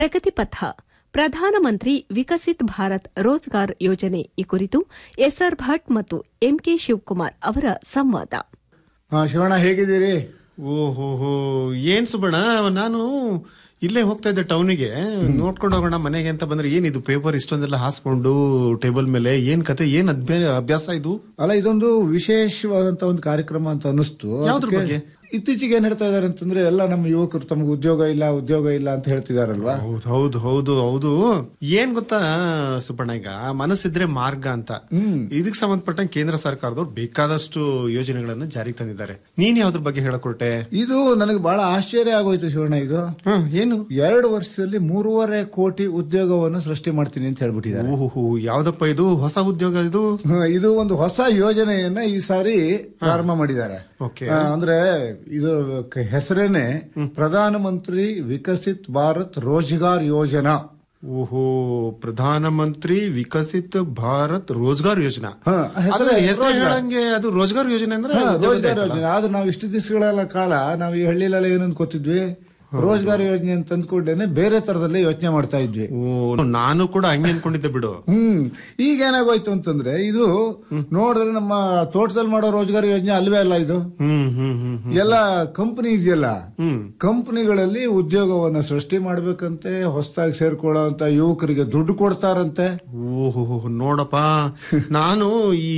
ಪ್ರಗತಿ ಪಥ ಪ್ರಧಾನಮಂತ್ರಿ ವಿಕಸಿತ್ ಭಾರತ್ ರೋಜ್ಗಾರ್ ಯೋಜನೆ ಈ ಕುರಿತು ಎಸ್ಆರ್ ಭಟ್ ಮತ್ತು ಎಂಕೆ ಶಿವಕುಮಾರ್ ಅವರ ಸಂವಾದ ಹಾ ಶಿವಣ್ಣ ಹೇಗಿದ್ದೀರಿ ಓಹೋ ಏನ್ ಸುಬ್ಬಣ್ಣ ನಾನು ಇಲ್ಲೇ ಹೋಗ್ತಾ ಇದ್ದೆ ಟೌನಿಗೆ ನೋಡ್ಕೊಂಡು ಹೋಗೋಣ ಮನೆಗೆ ಅಂತ ಬಂದ್ರೆ ಏನಿದು ಪೇಪರ್ ಇಷ್ಟೊಂದೆಲ್ಲ ಹಾಸ್ಕೊಂಡು ಟೇಬಲ್ ಮೇಲೆ ಏನ್ ಕತೆ ಏನ್ ಅಭ್ಯ- ಅಭ್ಯಾಸ ಇದು ಅಲ್ಲ ಇದೊಂದು ವಿಶೇಷವಾದಂತ ಒಂದು ಕಾರ್ಯಕ್ರಮ ಅಂತ ಅನಿಸ್ತು ಯಾವ್ದ್ರ ಅದಕ್ಕೆ ಬಗ್ಗೆ? ಇತ್ತೀಚೆಗೆ ಏನ್ ಹೇಳ್ತಾ ಇದಾರೆ ಅಂತಂದ್ರೆ ಎಲ್ಲ ನಮ್ಮ ಯುವಕರು ತಮಗೆ ಉದ್ಯೋಗ ಇಲ್ಲ ಉದ್ಯೋಗ ಇಲ್ಲ ಅಂತ ಹೇಳ್ತಿದಾರಲ್ವಾ ಹೌದು ಹೌದು ಹೌದು ಹೌದು ಏನ್ ಗೊತ್ತಾ ಸುಬ್ಬಣ್ಣ ಈಗ ಮನಸ್ಸಿದ್ರೆ ಮಾರ್ಗ ಅಂತ ಇದಕ್ಕೆ ಸಂಬಂಧಪಟ್ಟಂಗೆ ಕೇಂದ್ರ ಸರ್ಕಾರದವ್ರು ಬೇಕಾದಷ್ಟು ಯೋಜನೆಗಳನ್ನ ಜಾರಿಗೆ ತಂದಿದ್ದಾರೆ ನೀನ್ ಯಾವ್ದ್ರ ಬಗ್ಗೆ ಹೇಳಕೊಟ್ಟೆ ಇದು ನನಗೆ ಬಹಳ ಆಶ್ಚರ್ಯ ಆಗೋಯ್ತು ಶಿವಣ್ಣ ಇದು ಹ್ಮ್ ಏನು ಎರಡು ವರ್ಷದಲ್ಲಿ ಮೂರುವರೆ ಕೋಟಿ ಉದ್ಯೋಗವನ್ನು ಸೃಷ್ಟಿ ಮಾಡ್ತೀನಿ ಅಂತ ಹೇಳ್ಬಿಟ್ಟಿದ್ದಾರೆ ಓಹೋ ಯಾವ್ದಪ್ಪ ಇದು ಹೊಸ ಉದ್ಯೋಗ ಇದು ಹ, ಇದು ಒಂದು ಹೊಸ ಯೋಜನೆಯನ್ನ ಈ ಸಾರಿ ಪ್ರಾರಂಭ ಮಾಡಿದ್ದಾರೆ ಓಕೆ ಆ, ಅಂದ್ರೆ ಇದು ಕ- ಹೆಸರೇನೆ ಪ್ರಧಾನ ಮಂತ್ರಿ ವಿಕಸಿತ್ ಭಾರತ್ ರೋಜ್ಗಾರ್ ಯೋಜನಾ ಓಹೋ ಪ್ರಧಾನ ಮಂತ್ರಿ ವಿಕಸಿತ್ ಭಾರತ್ ರೋಜ್ಗಾರ್ ಯೋಜನಾ ಹ, ಹೆಸರೇ ಅದ್ರ ಹೆಸರು ರೋಜ್ಗಾರ್. ಹೇಳಂಗೆ ಅದು ರೋಜ್ಗಾರ್ ಯೋಜನೆ ಅಂದ್ರೆ ಹಾ, ಉದ್ಯೋಗದ ರೋಜ್ಗಾರ್ ಆಯ್ತಲ್ಲ? ಯೋಜನೆ ಆದ್ರೆ ನಾವು ಇಷ್ಟು ದಿವಸಗಳ ಕಾಲ ನಾವು ಈ ಹಳ್ಳಿಲೆಲ್ಲ ಏನು ಅನ್ಕೋತಿದ್ವಿ ರೋಜ್ಗಾರ್ ಯೋಜನೆ ಅಂತ ಅಂದ್ಕೊಂಡೇನೆ ಬೇರೆ ತರದಲ್ಲೇ ಯೋಚನೆ ಮಾಡ್ತಾ ಇದ್ವಿ ಓ ನಾನು ಕೂಡ ಹಂಗೆ ಅನ್ಕೊಂಡಿದ್ದೆ ಬಿಡು ಹ್ಮ್ ಈಗ ಏನಾಗೋಯ್ತು ಅಂತಂದ್ರೆ ಇದು ನೋಡಿದ್ರೆ ನಮ್ಮ ತೋಟದಲ್ಲಿ ಮಾಡೋ ರೋಜ್ಗಾರ್ ಯೋಜನೆ ಅಲ್ವೇ ಅಲ್ಲ ಇದು ಹ್ಮ್ ಹ್ಮ್ ಹ್ಮ್ ಹ್ಮ್. ಎಲ್ಲ ಕಂಪನಿ ಇದೆಯಲ್ಲ ಹ್ಮ್ ಕಂಪನಿಗಳಲ್ಲಿ ಉದ್ಯೋಗವನ್ನ ಸೃಷ್ಟಿ ಮಾಡ್ಬೇಕಂತೆ ಹೊಸದಾಗಿ ಸೇರ್ಕೊಳ್ಳೋಂತ ಯುವಕರಿಗೆ ದುಡ್ಡು ಕೊಡ್ತಾರಂತೆ ಓಹೋ ನೋಡಪ್ಪ ನಾನು ಈ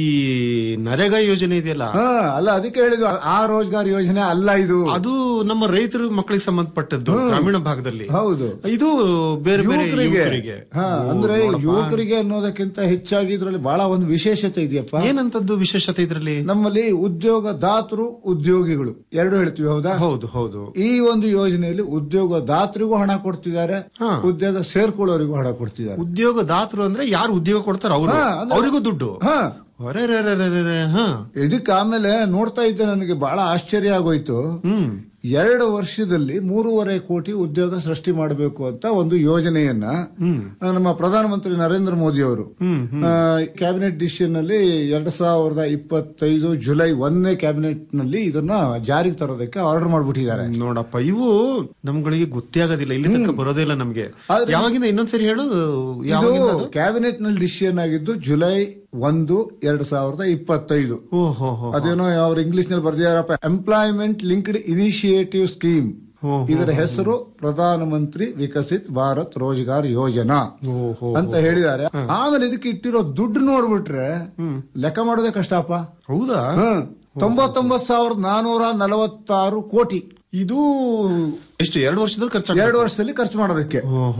ನರೇಗಾ ಯೋಜನೆ ಇದೆಯಲ್ಲ ಹಾ ಅಲ್ಲ ಅದಕ್ಕೆ ಹೇಳಿದ್ದು ಆ ರೋಜ್ಗಾರ್ ಯೋಜನೆ ಅಲ್ಲ ಇದು ಅದು ನಮ್ಮ ರೈತರ ಮಕ್ಕಳಿಗೆ ಸಂಬಂಧಪಟ್ಟದ್ದು ಗ್ರಾಮೀಣ ಭಾಗದಲ್ಲಿ ಹೌದು ಇದು ಬೇರೆ ಬೇರೆ ಯುವಕರಿಗೆ ಯುವಕರಿಗೆ ಹಾ ಓ, ಅಂದ್ರೆ ನೋಡಪ್ಪ. ಯುವಕರಿಗೆ ಅನ್ನೋದಕ್ಕಿಂತ ಹೆಚ್ಚಾಗಿ ಇದ್ರಲ್ಲಿ ಬಹಳ ಒಂದು ವಿಶೇಷತೆ ಇದೆಯಪ್ಪ ಏನಂತದ್ದು ವಿಶೇಷತೆ ಇದ್ರಲ್ಲಿ ನಮ್ಮಲ್ಲಿ ಉದ್ಯೋಗ ದಾತರು ಉದ್ಯೋಗಿಗಳು ಎರಡು ಹೇಳ್ತೀವಿ ಹೌದಾ ಹೌದು ಹೌದು ಈ ಒಂದು ಯೋಜನೆಯಲ್ಲಿ ಉದ್ಯೋಗ ದಾತರಿಗೂ ಹಣ ಕೊಡ್ತಿದ್ದಾರೆ ಹಾ. ಉದ್ಯೋಗ ಸೇರ್ಕೊಳ್ಳೋರಿಗೂ ಹಣ ಕೊಡ್ತಿದ್ದಾರೆ ಉದ್ಯೋಗ ದಾತರು ಅಂದ್ರೆ ಯಾರು ಉದ್ಯೋಗ ಕೊಡ್ತಾರ ಅವರು ಹಾ, ಅಂದ್ರೆ- ಅವರಿಗೂ ದುಡ್ಡು ಹಾ ಅರೆರೆರೆರೆರೆ, ಹಾ ಇದಕ್ಕೆ ಆಮೇಲೆ ನೋಡ್ತಾ ಇದ್ದೆ ನನಗೆ ಬಹಳ ಆಶ್ಚರ್ಯ ಆಗೋಯ್ತು ಹ್ಮ್ ಎರಡು ವರ್ಷದಲ್ಲಿ ಮೂರುವರೆ ಕೋಟಿ ಉದ್ಯೋಗ ಸೃಷ್ಟಿ ಮಾಡಬೇಕು ಅಂತ ಒಂದು ಯೋಜನೆಯನ್ನ ಆ, ನಮ್ಮ ಪ್ರಧಾನಮಂತ್ರಿ ನರೇಂದ್ರ ಮೋದಿ ಅವರು ಕ್ಯಾಬಿನೆಟ್ ಡಿಸಿಷನ್ ನಲ್ಲಿ ಎರಡ್ ಸಾವಿರದ ಇಪ್ಪತ್ತೈದು ಜುಲೈ ಒಂದನೇ ಕ್ಯಾಬಿನೆಟ್ ನಲ್ಲಿ ಇದನ್ನ ಜಾರಿಗೆ ತರೋದಕ್ಕೆ ಆರ್ಡರ್ ಮಾಡ್ಬಿಟ್ಟಿದ್ದಾರೆ ನೋಡಪ್ಪ ಇವು ನಮ್ಗಳಿಗೆ ಗೊತ್ತೇ ಆಗೋದಿಲ್ಲ ಇಲ್ಲಿ ತನಕ ಬರೋದೇ ಇಲ್ಲ ನಮ್ಗೆ ಆದ್ರೆ- ಯಾವಾಗಿಂದ ಇನ್ನೊಂದ್ಸರಿ ಹೇಳು ಇದು ಯಾವಾಗಿಂದ ಅದು? ಕ್ಯಾಬಿನೆಟ್ ನಲ್ಲಿ ಡಿಸಿಷನ್ ಆಗಿದ್ದು ಜುಲೈ ಒಂದು ಎರಡ್ ಸಾವಿರದ ಇಪ್ಪತ್ತೈದು ಓಹೋ ಹೋ ಅದೇನೋ ಅವ್ರು ಇಂಗ್ಲಿಷ್ ನಲ್ಲಿ ಬರ್ದಿದಾರಪ್ಪ ಎಂಪ್ಲಾಯ್ಮೆಂಟ್ ಲಿಂಕ್ಡ್ ಇನಿಷಿಯೇಟಿವ್ ಸ್ಕೀಮ್ ಹೋ, ಇದರ ಹೆಸರು ಪ್ರಧಾನ ಮಂತ್ರಿ ವಿಕಸಿತ್ ಭಾರತ್ ರೋಜ್ಗಾರ್ ಯೋಜನಾ ಓಹೋ ಅಂತ ಹೇಳಿದ್ದಾರೆ ಆಮೇಲೆ ಇದಕ್ಕೆ ಇಟ್ಟಿರೋ ದುಡ್ಡು ನೋಡ್ಬಿಟ್ರೆ ಲೆಕ್ಕ ಮಾಡೋದೇ ಕಷ್ಟಪ್ಪ ಹೌದಾ ಹ್ಮ್ ತೊಂಬತ್ತೊಂಬತ್ ಸಾವಿರದ ನಾನೂರ ನಲವತ್ತಾರು ಕೋಟಿ ಇದು ಎಷ್ಟು ಎರಡು ವರ್ಷದಲ್ಲಿ ಖರ್ಚು ಎರಡು ವರ್ಷದಲ್ಲಿ ಖರ್ಚು ಮಾಡೋದಕ್ಕೆ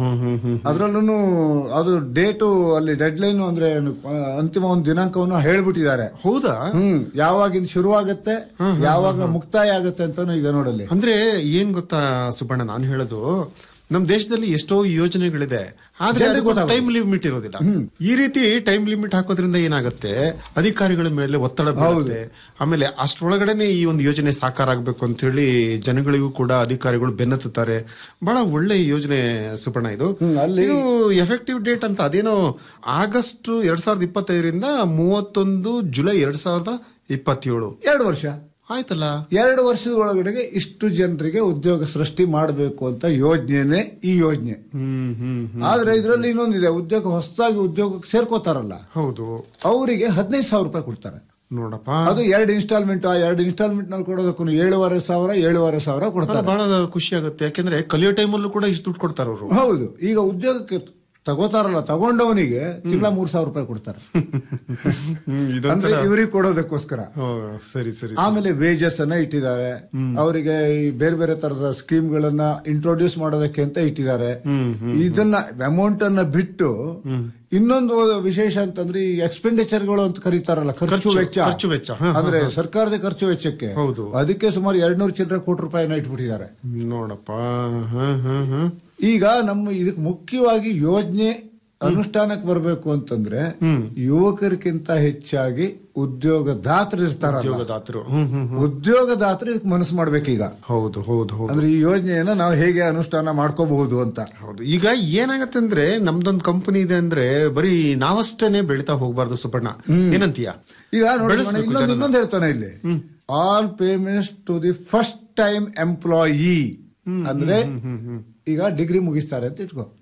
ಅದ್ರಲ್ಲೂ ಅದು ಡೇಟು ಅಲ್ಲಿ ಡೆಡ್ ಲೈನ್ ಅಂದ್ರೆ ಏನು, ಆ, ಅಂತಿಮ ಒಂದು ದಿನಾಂಕವನ್ನು ಹೇಳ್ಬಿಟ್ಟಿದ್ದಾರೆ ಹೌದಾ ಹ್ಮ್ ಯಾವಾಗಿಂದ ಶುರುವಾಗತ್ತೆ ಯಾವಾಗ ಮುಕ್ತಾಯ ಆಗತ್ತೆ ಅಂತಾನು ಇದೆ ನೋಡಲ್ಲಿ ಅಂದ್ರೆ ಏನ್ ಗೊತ್ತಾ ಸುಬ್ಬಣ್ಣ ನಾನು ಹೇಳೋದು ನಮ್ ದೇಶದಲ್ಲಿ ಎಷ್ಟೋ ಯೋಜನೆಗಳಿದೆ ಆದ್ರೆ ಜನರಿಗೆ ಗೊತ್ತಾಗೋದು. ಟೈಮ್ ಲಿಮಿಟ್ ಇರೋದಿಲ್ಲ ಈ ರೀತಿ ಟೈಮ್ ಲಿಮಿಟ್ ಹಾಕೋದ್ರಿಂದ ಏನಾಗುತ್ತೆ ಅಧಿಕಾರಿಗಳ ಮೇಲೆ ಒತ್ತಡ ಬೀಳುತ್ತೆ ಆಮೇಲೆ ಅಷ್ಟರೊಳಗಡೆನೆ ಈ ಒಂದು ಯೋಜನೆ ಸಾಕಾರ ಆಗ್ಬೇಕು ಅಂತ ಹೇಳಿ ಜನಗಳಿಗೂ ಕೂಡ ಅಧಿಕಾರಿಗಳು ಬೆನ್ನತ್ತುತ್ತಾರೆ ಬಹಳ ಒಳ್ಳೆ ಯೋಜನೆ ಸುಬ್ಬಣ್ಣ ಇದು ಹ್ಮ್, ಅಲ್ಲಿ- ಇದು ಎಫೆಕ್ಟಿವ್ ಡೇಟ್ ಅಂತ ಅದೇನೋ ಆಗಸ್ಟ್ ಎರಡ್ ಸಾವಿರದ ಇಪ್ಪತ್ತೈದರಿಂದ ಮೂವತ್ತೊಂದು ಜುಲೈ ಎರಡ್ ಸಾವಿರದ ಇಪ್ಪತ್ತೇಳು ಎರಡು ವರ್ಷ ಆಯ್ತಲ್ಲ ಎರಡು ವರ್ಷದ ಒಳಗಡೆಗೆ ಇಷ್ಟು ಜನರಿಗೆ ಉದ್ಯೋಗ ಸೃಷ್ಟಿ ಮಾಡಬೇಕು ಅಂತ ಯೋಜನೆನೆ ಈ ಯೋಜನೆ ಹ್ಮ್ ಹ್ಮ್ ಹ್ಮ್. ಆದ್ರೆ ಇದರಲ್ಲಿ ಇನ್ನೊಂದಿದೆ ಉದ್ಯೋಗ ಹೊಸದಾಗಿ ಉದ್ಯೋಗಕ್ಕೆ ಸೇರ್ಕೋತಾರಲ್ಲ ಹೌದು ಅವರಿಗೆ ಹದಿನೈದು ಸಾವಿರ ರೂಪಾಯಿ ಕೊಡ್ತಾರೆ ನೋಡಪ್ಪ ಅದು ಎರಡು ಇನ್ಸ್ಟಾಲ್ಮೆಂಟ್ ಆ ಎರಡು ಇನ್ಸ್ಟಾಲ್ಮೆಂಟ್ ನಲ್ಲಿ ಕೊಡೋದಕ್ಕೂ ಏಳುವರೆ ಸಾವಿರ ಏಳುವರೆ ಸಾವಿರ ಕೊಡ್ತಾರೆ ಬಹಳ ಖುಷಿ ಆಗುತ್ತೆ ಯಾಕಂದ್ರೆ ಕಲಿಯೋ ಟೈಮಲ್ಲೂ ಕೂಡ ಇಷ್ಟು ದುಡ್ಡು ಕೊಡ್ತಾರ ಅವರು ಹೌದು ಈಗ ಉದ್ಯೋಗಕ್ಕೆ ತಗೋತಾರಲ್ಲ ತಗೊಂಡವನಿಗೆ ತಿಂಗಳ ಮೂರ್ ಸಾವಿರ ರೂಪಾಯಿ ಕೊಡ್ತಾರೆ ಅಂದ್ರೆ ಇವರಿಗೆ ಕೊಡೋದಕ್ಕೋಸ್ಕರ ಸರಿ ಸರಿ ಆಮೇಲೆ ವೇಜಸ್ ಅನ್ನ ಇಟ್ಟಿದ್ದಾರೆ ಅವರಿಗೆ ಈ ಬೇರೆ ಬೇರೆ ತರದ ಸ್ಕೀಮ್ ಗಳನ್ನ ಇಂಟ್ರೊಡ್ಯೂಸ್ ಮಾಡೋದಕ್ಕೆ ಅಂತ ಇಟ್ಟಿದ್ದಾರೆ ಇದನ್ನ ಅಮೌಂಟ್ ಅನ್ನ ಬಿಟ್ಟು ಇನ್ನೊಂದು ವಿಶೇಷ ಅಂತಂದ್ರೆ ಈ ಎಕ್ಸ್ಪೆಂಡಿಚರ್ ಗಳು ಅಂತ ಕರೀತಾರಲ್ಲ ಖರ್ಚು ಖರ್ಚು- ವೆಚ್ಚ ಖರ್ಚು ವೆಚ್ಚ. ಹ, ಹ, ಅಂದ್ರೆ ಸರ್ಕಾರದ ಖರ್ಚು ವೆಚ್ಚಕ್ಕೆ ಹೌದು. ಅದಕ್ಕೆ ಸುಮಾರು ಎರಡ್ನೂರು ಚಿಲ್ಲರೆ ಕೋಟಿ ರೂಪಾಯಿನ ಇಟ್ಬಿಟ್ಟಿದ್ದಾರೆ ನೋಡಪ್ಪ ಹ, ಹ, ಹ. ಈಗ ನಮ್ಮ ಇದಕ್ಕೆ ಮುಖ್ಯವಾಗಿ ಯೋಜನೆ ಅನುಷ್ಠಾನಕ್ಕೆ ಬರಬೇಕು ಅಂತಂದ್ರೆ ಯುವಕರಿಗಿಂತ ಹೆಚ್ಚಾಗಿ ಉದ್ಯೋಗದಾತರು ಇರ್ತಾರಲ್ಲ ಉದ್ಯೋಗದಾತರು ಹ್ಮ್ ಹ್ಮ್ ಹ್ಮ್. ಉದ್ಯೋಗದಾತರು ಇದಕ್ಕೆ ಮನಸ್ಸು ಮಾಡ್ಬೇಕೀಗ ಹೌದು ಹೌದು ಹೌದು ಅಂದ್ರೆ ಈ ಯೋಜನೆಯನ್ನ ನಾವು ಹೇಗೆ ಅನುಷ್ಠಾನ ಮಾಡ್ಕೋಬಹುದು ಅಂತ ಹೌದು ಈಗ ಏನಾಗತ್ತೆ ಅಂದ್ರೆ ನಮ್ದೊಂದು ಕಂಪನಿ ಇದೆ ಅಂದ್ರೆ ಬರೀ ನಾವಷ್ಟೇನೆ ಬೆಳಿತಾ ಹೋಗ್ಬಾರ್ದು ಸುಬ್ಬಣ್ಣ ಏನಂತೀಯ ಈಗ ನೋಡಿ ಬೆಳೆಸ್ಬೇಕು ಇನ್ನೊಂದು ಜನನ. ಇನ್ನೊಂದು ಹೇಳ್ತಾನೆ ಇಲ್ಲಿ all payments to the first time employee ಅಂದ್ರೆ ಈಗ ಡಿಗ್ರಿ ಮುಗಿಸ್ತಾರೆ ಅಂತ ಇಟ್ಕೋ